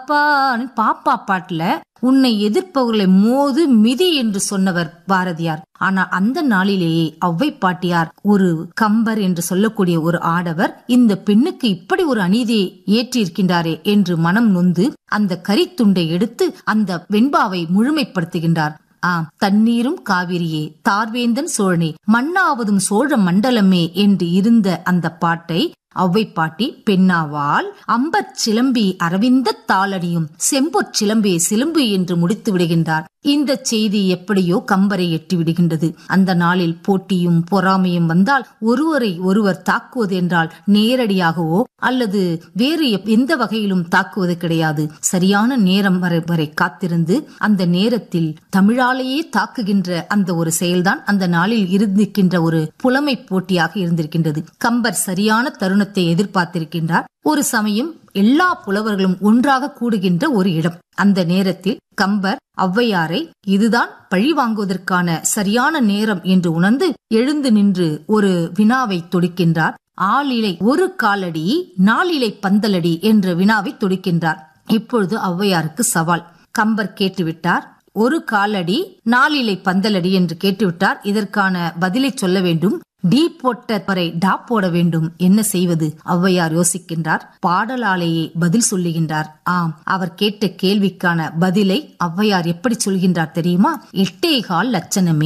அப்பான்னு பாப்பா பாட்டுல உன்னை எதிர்ப்பவர்களை மோது மிதி என்று சொன்னவர் பாரதியார் ஆனா அந்த நாளிலேயே ஔவை பாட்டியார் ஒரு கம்பர் என்று சொல்லக்கூடிய ஒரு ஆடவர் இந்த பெண்ணுக்கு இப்படி ஒரு அநீதியை ஏற்றிருக்கின்றாரே என்று மனம் நொந்து அந்த கரித்துண்டை எடுத்து அந்த வெண்பாவை முழுமைப்படுத்துகின்றார் ஆம் தண்ணீரும் காவிரியே தார்வேந்தன் சோழனே மண்ணாவதும் சோழ மண்டலமே என்று இருந்த அந்த பாட்டை ஔவை பாட்டி பெண்ணாவால் அம்பற் சிலம்பி அரவிந்த தாளடியும் செம்பொற் சிலம்பே சிலம்பு என்று முடித்து விடுகின்றார் இந்த செய்தி எப்படியோ கம்பரை எட்டி விடுகின்றது அந்த நாளில் போட்டியும் பொறாமையும் வந்தால் ஒருவரை ஒருவர் தாக்குவது என்றால் நேரடியாகவோ அல்லது வேறு எப்- எந்த வகையிலும் தாக்குவது கிடையாது சரியான நேரம் வரை வரை காத்திருந்து அந்த நேரத்தில் தமிழாலேயே தாக்குகின்ற அந்த ஒரு செயல்தான் அந்த நாளில் இருந்திருக்கின்ற ஒரு புலமை போட்டியாக இருந்திருக்கின்றது கம்பர் சரியான தருணத்தை எதிர்பார்த்திருக்கின்றார் ஒரு சமயம் எல்லா புலவர்களும் ஒன்றாக கூடுகின்ற ஒரு இடம் அந்த நேரத்தில் கம்பர் ஔவையாரை இதுதான் பழி வாங்குவதற்கான சரியான நேரம் என்று உணர்ந்து எழுந்து நின்று ஒரு வினாவை தொடுக்கின்றார் ஆளிலை ஒரு காலடி நாளிலை பந்தலடி என்ற வினாவை தொடுக்கின்றார் இப்பொழுது ஔவையாருக்கு சவால் கம்பர் கேட்டுவிட்டார் ஒரு காலடி நாலிலை பந்தலடி என்று கேட்டுவிட்டார் இதற்கான பதிலை சொல்ல வேண்டும் டீ போட்ட வரை டா போட வேண்டும் என்ன செய்வது ஔவையார் யோசிக்கின்றார் பாடலாலேயே பதில் சொல்லுகின்றார் ஆம் அவர் கேட்ட கேள்விக்கான பதிலை ஔவையார் எப்படி சொல்கின்றார் தெரியுமா எட்டே கால் லட்சணமே